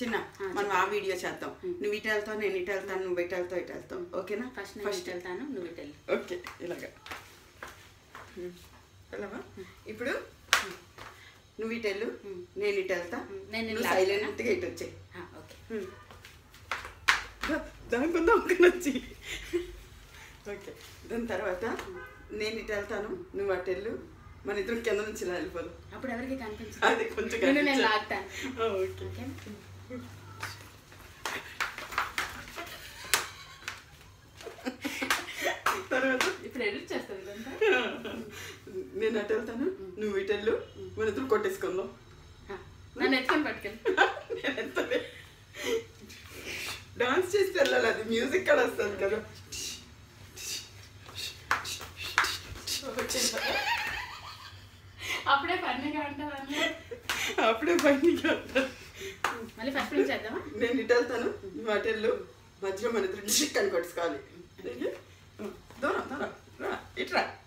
చిన్న మనం ఆ వీడియో చేద్దాం నువ్వు ఇటు వెళ్తావు నేను ఇటు వెళ్తాను నువ్వు ఇటు వెళ్తావు ఇటు వెళ్తావు ఓకేనా ఫస్ట్ నేను ఇటు వెళ్తాను నువ్వు ఇటు వెళ్ళు ఓకే ఇలాగా వెళ్ళవా ఇప్పుడు నువ్వు ఇటు వెళ్ళు నేను ఇటు వెళ్తా నేను నువ్వు ఇలా సైలెంట్గా ఇటు వచ్చాయి ఆ, ఓకే దానికి దొంగ వచ్చి ఓకే దాని తర్వాత నేను ఇటు వెళ్తాను నువ్వు అటు వెళ్ళు మన ఇద్దరం కింద నుంచి ఇలా వెళ్ళిపోదాం అప్పుడు ఎవరికి కనిపించదు అది కొంచెం నేను నేను కనిపించదు. లాగుతాను ఆ, ఓకే ఓకే తర్వాత ఇప్పుడు ఎడిట్ చేస్తుంది ఇదంతా నేను అటు వెళ్తాను నువ్వు ఇటు వెళ్ళు మన ఇద్దరు కొట్టేసుకుందాం ఆ, నన్ను ఎత్తుకొని పట్టుకెళ్ళి నేను వెళ్తానే డాన్స్ చేసి వెళ్ళాలి అది మ్యూజిక్ కూడా వస్తుంది కదా అప్పుడే ఫన్నీగా ఉంటుంది అన్న అప్పుడే పైకి వెళ్తాను మళ్ళీ ఫస్ట్ నుంచి చేద్దామా నేను ఇటు వెళ్తాను నువ్వు అటు వెళ్ళు మధ్యలో మన ఇద్దరు డిషిక్ అని కొట్టుకోవాలి దూరం దూరం రా ఇట్రా